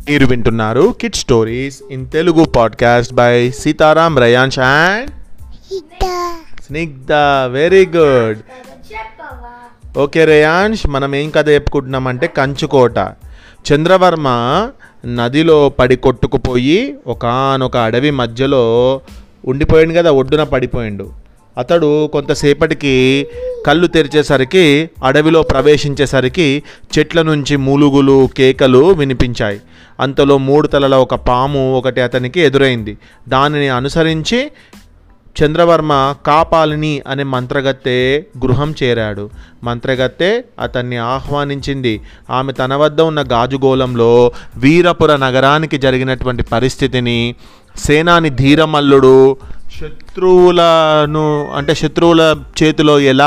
మీరు వింటున్నారు kid stories in Telugu podcast by Sitaram Rayansh and Snigdha very good okay Reyansh మనం ఏం కథ చెప్పుకుంటున్నామంటే కంచుకోట చంద్రవర్మ నదిలో పడి కొట్టుకుపోయి ఒకానొక అడవి మధ్యలో ఉండిపోయిండు కదా ఒడ్డున పడిపోయిండు అతడు కొంతసేపటికి కళ్ళు తెరిచేసరికి అడవిలో ప్రవేశించేసరికి చెట్ల నుంచి మూలుగులు కేకలు వినిపించాయి అంతలో మూడు తలల ఒక పాము ఒకటి అతనికి ఎదురైంది దానిని అనుసరించి చంద్రవర్మ కాపాలిని అనే మంత్రగత్తె గృహం చేరాడు మంత్రగత్తె అతన్ని ఆహ్వానించింది ఆమె తన వద్ద ఉన్న గాజుగోళంలో వీరపుర నగరానికి జరిగినటువంటి పరిస్థితిని సేనాని ధీరమల్లుడు శత్రువులను అంటే శత్రువుల చేతిలో ఎలా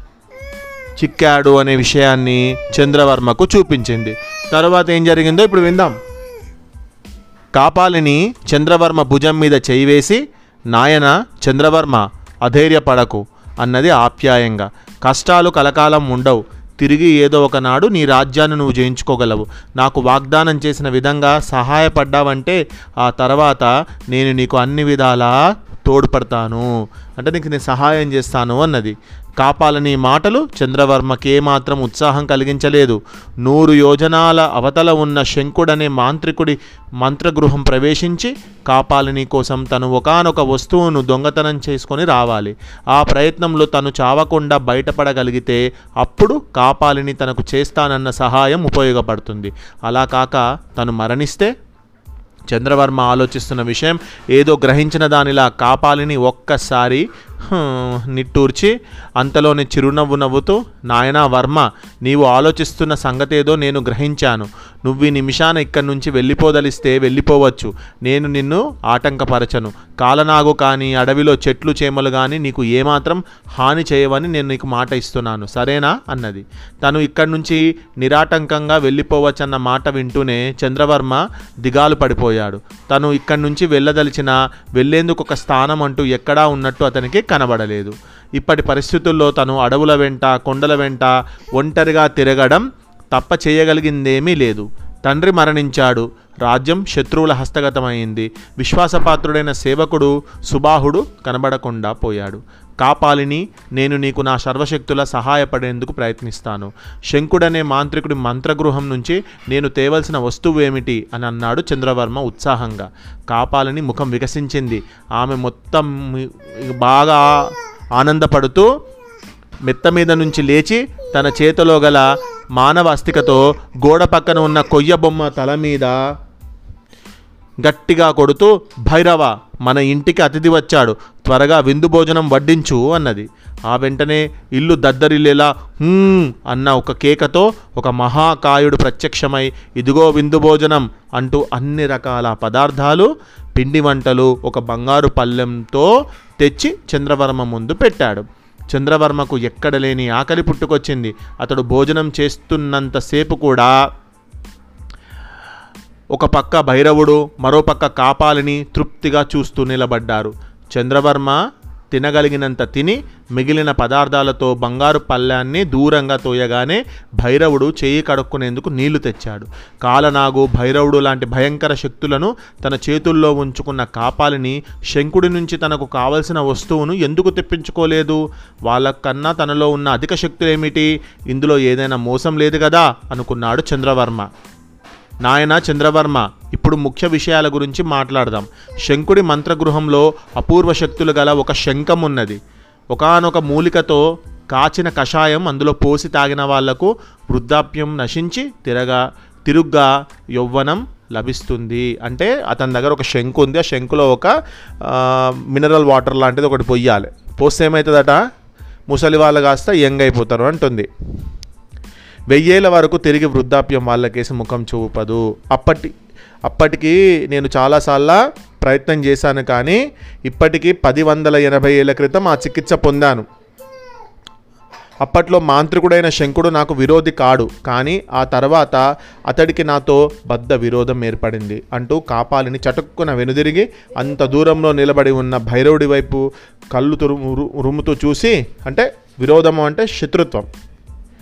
చిక్కాడు అనే విషయాన్ని చంద్రవర్మకు చూపించింది తర్వాత ఏం జరిగిందో ఇప్పుడు విందాం కాపాలిని చంద్రవర్మ భుజం మీద చేయి వేసి నాయన చంద్రవర్మ అధైర్యపడకు అన్నది ఆప్యాయంగా కష్టాలు కలకాలం ఉండవు తిరిగి ఏదో ఒకనాడు నీ రాజ్యాన్ని నువ్వు జయించుకోగలవు నాకు వాగ్దానం చేసిన విధంగా సహాయపడ్డావంటే ఆ తర్వాత నేను నీకు అన్ని విధాలా తోడ్పడతాను అంటే నీకు నేను సహాయం చేస్తాను అన్నది కాపాలని మాటలు చంద్రవర్మకి ఏమాత్రం ఉత్సాహం కలిగించలేదు నూరు యోజనాల అవతల ఉన్న శంకుడనే మాంత్రికుడి మంత్రగృహం ప్రవేశించి కాపాలిని కోసం తను ఒకానొక వస్తువును దొంగతనం చేసుకొని రావాలి ఆ ప్రయత్నంలో తను చావకుండా బయటపడగలిగితే అప్పుడు కాపాలిని తనకు చేస్తానన్న సహాయం ఉపయోగపడుతుంది అలా కాక తను మరణిస్తే చంద్రవర్మ ఆలోచిస్తున్న విషయం ఏదో గ్రహించిన దానిలా కాపాలిని ఒక్కసారి "హ్మ్" నిట్టూర్చి అంతలోని చిరునవ్వు నవ్వుతూ నాయనా వర్మ నీవు ఆలోచిస్తున్న సంగతేదో నేను గ్రహించాను నువ్వు ఈ నిమిషాన ఇక్కడి నుంచి వెళ్ళిపోదలిస్తే వెళ్ళిపోవచ్చు నేను నిన్ను ఆటంకపరచను కాలనాగు కానీ అడవిలో చెట్లు చేమలు కానీ నీకు ఏమాత్రం హాని చేయవని నేను నీకు మాట ఇస్తున్నాను సరేనా అన్నది తను ఇక్కడి నుంచి నిరాటంకంగా వెళ్ళిపోవచ్చన్న మాట వింటూనే చంద్రవర్మ దిగాలు పడిపోయాడు తను ఇక్కడి నుంచి వెళ్ళదలిచిన వెళ్ళేందుకు ఒక స్థానం అంటూ ఎక్కడా ఉన్నట్టు అతనికి కనబడలేదు ఇప్పటి పరిస్థితుల్లో తను అడవుల వెంట కొండల వెంట ఒంటరిగా తిరగడం తప్ప చేయగలిగిందేమీ లేదు తండ్రి మరణించాడు రాజ్యం శత్రువుల హస్తగతమైంది విశ్వాసపాత్రుడైన సేవకుడు సుబాహుడు కనబడకుండా పోయాడు కాపాలిని నేను నీకు నా సర్వశక్తుల సహాయపడేందుకు ప్రయత్నిస్తాను శంకుడనే మాంత్రికుడి మంత్రగృహం నుంచి నేను తేవలసిన వస్తువు ఏమిటి అని అన్నాడు చంద్రవర్మ ఉత్సాహంగా కాపాలిని ముఖం వికసించింది ఆమె మొత్తం బాగా ఆనందపడుతూ మెత్త మీద నుంచి లేచి తన చేతిలో గల మానవ అస్థికతో గోడ పక్కన ఉన్న కొయ్య బొమ్మ తల మీద గట్టిగా కొడుతూ భైరవ మన ఇంటికి అతిథి వచ్చాడు త్వరగా విందు భోజనం వడ్డించు అన్నది ఆ వెంటనే ఇల్లు దద్దరిల్లేలా "హ్మ్" అన్న ఒక కేకతో ఒక మహాకాయుడు ప్రత్యక్షమై ఇదిగో విందు భోజనం అంటూ అన్ని రకాల పదార్థాలు పిండి వంటలు ఒక బంగారు పళ్ళెంతో తెచ్చి చంద్రవర్మ ముందు పెట్టాడు చంద్రవర్మకు ఎక్కడ లేని ఆకలి పుట్టుకొచ్చింది అతడు భోజనం చేస్తున్నంతసేపు కూడా ఒక పక్క భైరవుడు మరో పక్క కాపాలిని తృప్తిగా చూస్తూ నిలబడ్డారు చంద్రవర్మ తినగలిగినంత తిని మిగిలిన పదార్థాలతో బంగారు పళ్ళాన్ని దూరంగా తోయగానే భైరవుడు చేయి కడుక్కునేందుకు నీళ్లు తెచ్చాడు కాలనాగు భైరవుడు లాంటి భయంకర శక్తులను తన చేతుల్లో ఉంచుకున్న కాపాలిని శంకుడి నుంచి తనకు కావలసిన వస్తువును ఎందుకు తెప్పించుకోలేదు వాళ్ళకన్నా తనలో ఉన్న అధిక శక్తులేమిటి ఇందులో ఏదైనా మోసం లేదు కదా అనుకున్నాడు చంద్రవర్మ నాయన చంద్రవర్మ ఇప్పుడు ముఖ్య విషయాల గురించి మాట్లాడదాం శంకుడి మంత్రగృహంలో అపూర్వ శక్తులు గల ఒక శంఖం ఉన్నది ఒకానొక మూలికతో కాచిన కషాయం అందులో పోసి తాగిన వాళ్లకు వృద్ధాప్యం నశించి తిరగా తిరుగ్గా యౌవనం లభిస్తుంది అంటే అతని దగ్గర ఒక శంకు ఉంది ఆ శంకులో ఒక ఆ, మినరల్ వాటర్ లాంటిది ఒకటి పొయ్యాలి పోస్తే ఏమవుతుందట ముసలి వాళ్ళు కాస్త యంగ్ అయిపోతారు అంటుంది వెయ్యేళ్ళ వరకు తిరిగి వృద్ధాప్యం వాళ్ళకేసి ముఖం చూపదు అప్పటి అప్పటికి నేను చాలాసార్లు ప్రయత్నం చేశాను కానీ ఇప్పటికీ పది వందల ఎనభై ఏళ్ళ క్రితం ఆ చికిత్స పొందాను అప్పట్లో మాంత్రికుడైన శంకుడు నాకు విరోధి కాడు కానీ ఆ తర్వాత అతడికి నాతో బద్ద విరోధం ఏర్పడింది అంటూ కాపాలిని చటుక్కున వెనుదిరిగి అంత దూరంలో నిలబడి ఉన్న భైరవుడి వైపు కళ్ళు తురుము రు- ఉరుముతూ చూసి అంటే విరోధము అంటే శత్రుత్వం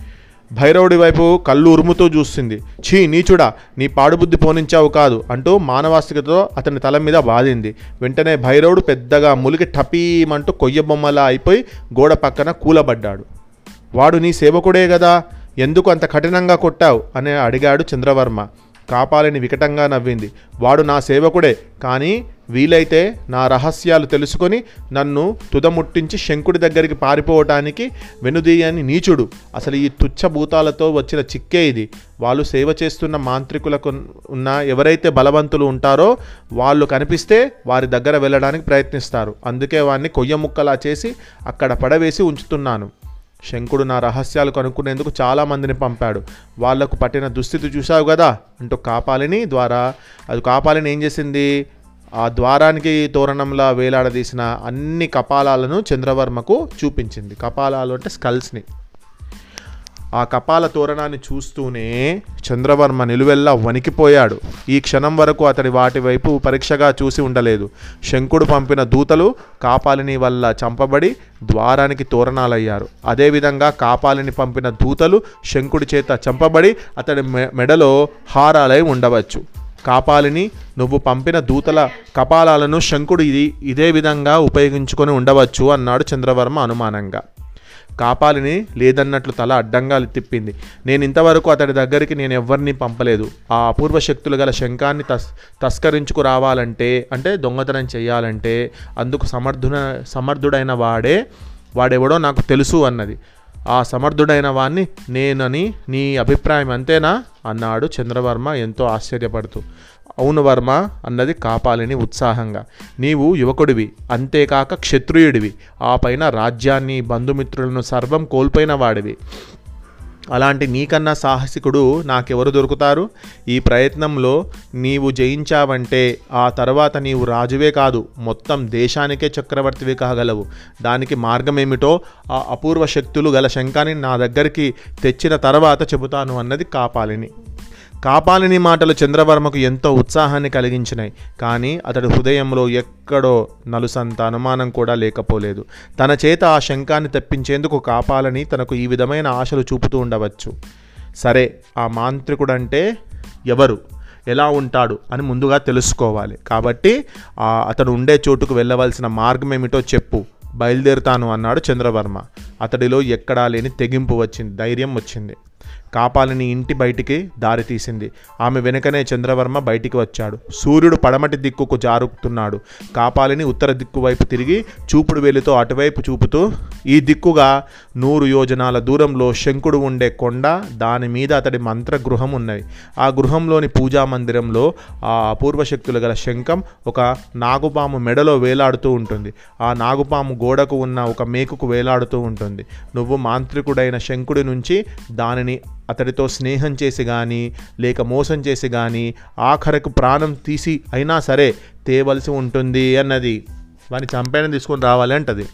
భైరవుడి వైపు కళ్ళు ఉరుముతూ చూస్తుంది ఛీ నీచుడా నీ పాడుబుద్ధి పోనించావు కాదు అంటూ మానవాస్తికతో అతని తల మీద బాధింది వెంటనే భైరవుడు పెద్దగా ములికి టపీమంటూ కొయ్య బొమ్మలా అయిపోయి గోడ పక్కన కూలబడ్డాడు వాడు నీ సేవకుడే కదా ఎందుకు అంత కఠినంగా కొట్టావు అని అడిగాడు చంద్రవర్మ కాపాలని వికటంగా నవ్వింది వాడు నా సేవకుడే కానీ వీలైతే నా రహస్యాలు తెలుసుకొని నన్ను తుదముట్టించి శంకుడి దగ్గరికి పారిపోవటానికి వెనుదీయని నీచుడు అసలు ఈ తుచ్చ భూతాలతో వచ్చిన చిక్కే ఇది వాళ్ళు సేవ చేస్తున్న మాంత్రికులకు ఉన్న ఎవరైతే బలవంతులు ఉంటారో వాళ్ళు కనిపిస్తే వారి దగ్గర వెళ్ళడానికి ప్రయత్నిస్తారు అందుకే వాడిని కొయ్య ముక్కలా చేసి అక్కడ పడవేసి ఉంచుతున్నాను శంకుడు నా రహస్యాలు కనుక్కునేందుకు చాలామందిని పంపాడు వాళ్లకు పట్టిన దుస్థితి చూశావు కదా అంటూ కాపాలిని ద్వారా అది కాపాలిని ఏం చేసింది ఆ ద్వారానికి తోరణంలా వేలాడదీసిన అన్ని కపాలాలను చంద్రవర్మకు చూపించింది కపాలాలు అంటే స్కల్స్ని ఆ కపాల తోరణాన్ని చూస్తూనే చంద్రవర్మ నిలువెల్లా వణికిపోయాడు ఈ క్షణం వరకు అతడి వాటి వైపు పరీక్షగా చూసి ఉండలేదు శంకుడు పంపిన దూతలు కాపాలిని వల్ల చంపబడి ద్వారానికి తోరణాలయ్యారు అదేవిధంగా కాపాలిని పంపిన దూతలు శంకుడి చేత చంపబడి అతడి మె- మెడలో హారాలై ఉండవచ్చు కాపాలిని నువ్వు పంపిన దూతల కపాలాలను శంకుడు ఇది ఇదే విధంగా ఉపయోగించుకొని ఉండవచ్చు అన్నాడు చంద్రవర్మ అనుమానంగా కాపాలిని లేదన్నట్లు తల అడ్డంగా తిప్పింది నేను ఇంతవరకు అతడి దగ్గరికి నేను ఎవరిని పంపలేదు ఆ అపూర్వ శక్తులు గల శంఖాన్ని తస్ తస్కరించుకు రావాలంటే అంటే దొంగతనం చేయాలంటే అందుకు సమర్థున సమర్థుడైన వాడే వాడెవడో నాకు తెలుసు అన్నది ఆ సమర్థుడైన వాణ్ణి నేనని నీ అభిప్రాయం అంతేనా అన్నాడు చంద్రవర్మ ఎంతో ఆశ్చర్యపడుతూ అవును వర్మ అన్నది కాపాలిని ఉత్సాహంగా నీవు యువకుడివి అంతేకాక క్షత్రియుడివి ఆ పైన రాజ్యాన్ని బంధుమిత్రులను సర్వం కోల్పోయిన వాడివి అలాంటి నీకన్నా సాహసికుడు నాకెవరు దొరుకుతారు ఈ ప్రయత్నంలో నీవు జయించావంటే ఆ తర్వాత నీవు రాజువే కాదు మొత్తం దేశానికే చక్రవర్తివి కాగలవు దానికి మార్గం ఏమిటో ఆ అపూర్వ శక్తులు గల శంఖాన్ని నా దగ్గరికి తెచ్చిన తర్వాత చెబుతాను అన్నది కాపాలిని కాపాలిని మాటలు చంద్రవర్మకు ఎంతో ఉత్సాహాన్ని కలిగించినాయి కానీ అతడి హృదయంలో ఎక్కడో నలుసంత అనుమానం కూడా లేకపోలేదు తన చేత ఆ శంఖాన్ని తెప్పించేందుకు కాపాలని తనకు ఈ విధమైన ఆశలు చూపుతూ ఉండవచ్చు సరే ఆ మాంత్రికుడంటే ఎవరు ఎలా ఉంటాడు అని ముందుగా తెలుసుకోవాలి కాబట్టి ఆ అతడు ఉండే చోటుకు వెళ్ళవలసిన మార్గం ఏమిటో చెప్పు బయలుదేరుతాను అన్నాడు చంద్రవర్మ అతడిలో ఎక్కడా లేని తెగింపు వచ్చింది ధైర్యం వచ్చింది కాపాలిని ఇంటి బయటికి దారి తీసింది ఆమె వెనుకనే చంద్రవర్మ బయటికి వచ్చాడు సూర్యుడు పడమటి దిక్కుకు జారుతున్నాడు కాపాలిని ఉత్తర దిక్కు వైపు తిరిగి చూపుడు వేలితో అటువైపు చూపుతూ ఈ దిక్కుగా నూరు యోజనాల దూరంలో శంకుడు ఉండే కొండ దాని మీద అతడి మంత్ర గృహం ఉన్నది ఆ గృహంలోని పూజా మందిరంలో ఆ అపూర్వ శక్తులు గల శంఖం ఒక నాగుపాము మెడలో వేలాడుతూ ఉంటుంది ఆ నాగుపాము గోడకు ఉన్న ఒక మేకుకు వేలాడుతూ ఉంటుంది నువ్వు మాంత్రికుడైన శంకుడి నుంచి దానిని అతడితో స్నేహం చేసి కానీ లేక మోసం చేసి కానీ ఆఖరకు ప్రాణం తీసి అయినా సరే తేవలసి ఉంటుంది అన్నది వాని చంపైన తీసుకొని రావాలి అంటది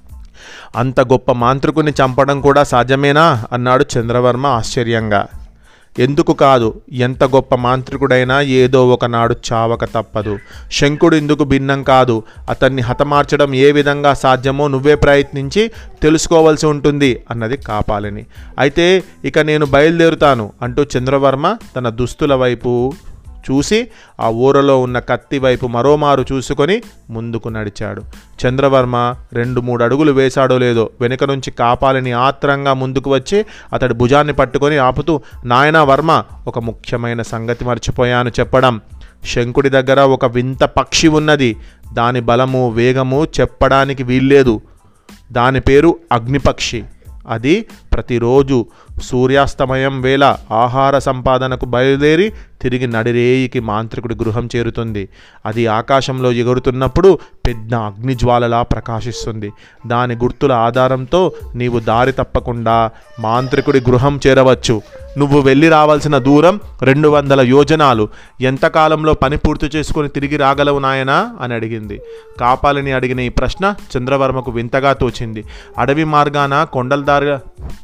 అంత గొప్ప మాంత్రికుని చంపడం కూడా సాధ్యమేనా అన్నాడు చంద్రవర్మ ఆశ్చర్యంగా ఎందుకు కాదు ఎంత గొప్ప మాంత్రికుడైనా ఏదో ఒకనాడు చావక తప్పదు శంకుడు ఇందుకు భిన్నం కాదు అతన్ని హతమార్చడం ఏ విధంగా సాధ్యమో నువ్వే ప్రయత్నించి తెలుసుకోవాల్సి ఉంటుంది అన్నది కాపాలని అయితే ఇక నేను బయలుదేరుతాను అంటూ చంద్రవర్మ తన దుస్తుల వైపు చూసి ఆ ఊరలో ఉన్న కత్తి వైపు మరోమారు చూసుకొని ముందుకు నడిచాడు చంద్రవర్మ రెండు మూడు అడుగులు వేశాడో లేదో వెనుక నుంచి కాపాలని ఆత్రంగా ముందుకు వచ్చి అతడి భుజాన్ని పట్టుకొని ఆపుతూ నాయనా వర్మ ఒక ముఖ్యమైన సంగతి మర్చిపోయాను చెప్పడం శంకుడి దగ్గర ఒక వింత పక్షి ఉన్నది దాని బలము వేగము చెప్పడానికి వీల్లేదు దాని పేరు అగ్నిపక్షి అది ప్రతిరోజు సూర్యాస్తమయం వేళ ఆహార సంపాదనకు బయలుదేరి తిరిగి నడిరేయికి మాంత్రికుడి గృహం చేరుతుంది అది ఆకాశంలో ఎగురుతున్నప్పుడు పెద్ద అగ్నిజ్వాలలా ప్రకాశిస్తుంది దాని గుర్తుల ఆధారంతో నీవు దారి తప్పకుండా మాంత్రికుడి గృహం చేరవచ్చు నువ్వు వెళ్ళి రావాల్సిన దూరం రెండు వందల యోజనాలు ఎంతకాలంలో పని పూర్తి చేసుకొని తిరిగి రాగలవు నాయనా అని అడిగింది కాపాలని అడిగిన ఈ ప్రశ్న చంద్రవర్మకు వింతగా తోచింది అడవి మార్గాన కొండల దారి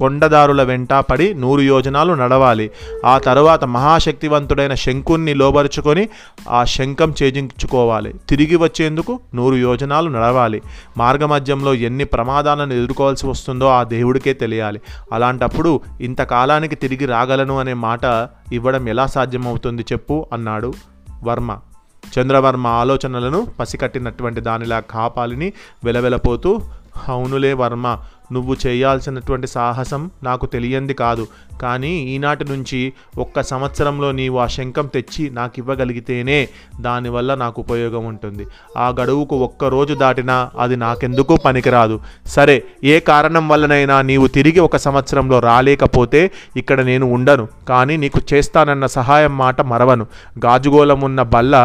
కొండదారుల వెంట పడి నూరు యోజనాలు నడవాలి ఆ తరువాత మహాశక్తివంతుడైన శంకుణ్ణి లోబరుచుకొని ఆ శంఖం ఛేదించుకోవాలి తిరిగి వచ్చేందుకు నూరు యోజనాలు నడవాలి మార్గమధ్యంలో ఎన్ని ప్రమాదాలను ఎదుర్కోవాల్సి వస్తుందో ఆ దేవుడికే తెలియాలి అలాంటప్పుడు ఇంతకాలానికి తిరిగి రాగలను అనే మాట ఇవ్వడం ఎలా సాధ్యమవుతుంది చెప్పు అన్నాడు వర్మ చంద్రవర్మ ఆలోచనలను పసికట్టినటువంటి దానిలా కాపాలిని వెలవెలపోతూ అవునులే వర్మ నువ్వు చేయాల్సినటువంటి సాహసం నాకు తెలియంది కాదు కానీ ఈనాటి నుంచి ఒక్క సంవత్సరంలో నీవు ఆ శంఖం తెచ్చి నాకు ఇవ్వగలిగితేనే దానివల్ల నాకు ఉపయోగం ఉంటుంది ఆ గడువుకు ఒక్క రోజు దాటినా అది నాకెందుకు పనికిరాదు సరే ఏ కారణం వల్లనైనా నీవు తిరిగి ఒక సంవత్సరంలో రాలేకపోతే ఇక్కడ నేను ఉండను కానీ నీకు చేస్తానన్న సహాయం మాట మరవను గాజుగోళం ఉన్న బల్ల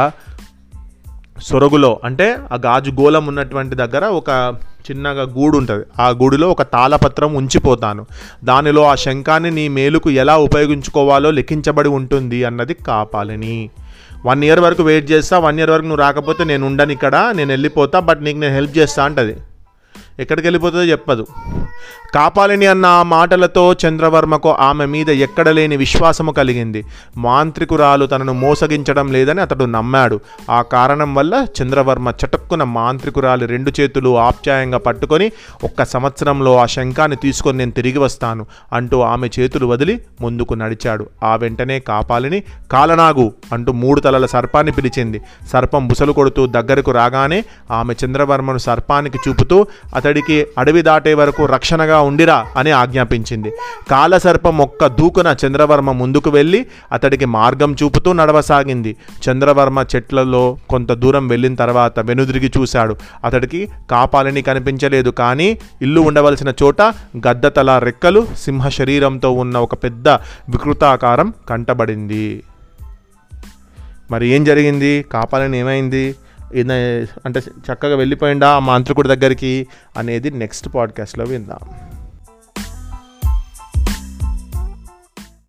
సొరగులో అంటే ఆ గాజు గోళం ఉన్నటువంటి దగ్గర ఒక చిన్నగా గూడు ఉంటుంది ఆ గూడులో ఒక తాళపత్రం ఉంచిపోతాను దానిలో ఆ శంఖాన్ని నీ మేలుకు ఎలా ఉపయోగించుకోవాలో లిఖించబడి ఉంటుంది అన్నది కాపాలని వన్ ఇయర్ వరకు వెయిట్ చేస్తా వన్ ఇయర్ వరకు నువ్వు రాకపోతే నేను ఉండను ఇక్కడ నేను వెళ్ళిపోతా బట్ నీకు నేను హెల్ప్ చేస్తా అంటది ఎక్కడికి వెళ్ళిపోతుందో చెప్పదు కాపాలిని అన్న ఆ మాటలతో చంద్రవర్మకు ఆమె మీద ఎక్కడ లేని విశ్వాసము కలిగింది మాంత్రికురాలు తనను మోసగించడం లేదని అతడు నమ్మాడు ఆ కారణం వల్ల చంద్రవర్మ చటుక్కున మాంత్రికురాలి రెండు చేతులు ఆప్యాయంగా పట్టుకొని ఒక్క సంవత్సరంలో ఆ శంఖాన్ని తీసుకొని నేను తిరిగి వస్తాను అంటూ ఆమె చేతులు వదిలి ముందుకు నడిచాడు ఆ వెంటనే కాపాలిని కాలనాగు అంటూ మూడు తలల సర్పాన్ని పిలిచింది సర్పం బుసలు కొడుతూ దగ్గరకు రాగానే ఆమె చంద్రవర్మను సర్పానికి చూపుతూ అతడికి అడవి దాటే వరకు రక్షణగా ఉండిరా అని ఆజ్ఞాపించింది కాలసర్పం ఒక్క దూకున చంద్రవర్మ ముందుకు వెళ్ళి అతడికి మార్గం చూపుతూ నడవసాగింది చంద్రవర్మ చెట్లలో కొంత దూరం వెళ్ళిన తర్వాత వెనుదిరిగి చూశాడు అతడికి కాపాలని కనిపించలేదు కానీ ఇల్లు ఉండవలసిన చోట గద్దతల రెక్కలు సింహ శరీరంతో ఉన్న ఒక పెద్ద వికృతాకారం కంటబడింది మరి ఏం జరిగింది కాపాలని ఏమైంది ఈయన అంటే చక్కగా వెళ్ళిపోయిందా ఆ మాంత్రికుడి దగ్గరికి అనేది నెక్స్ట్ పాడ్కాస్ట్లో విందాం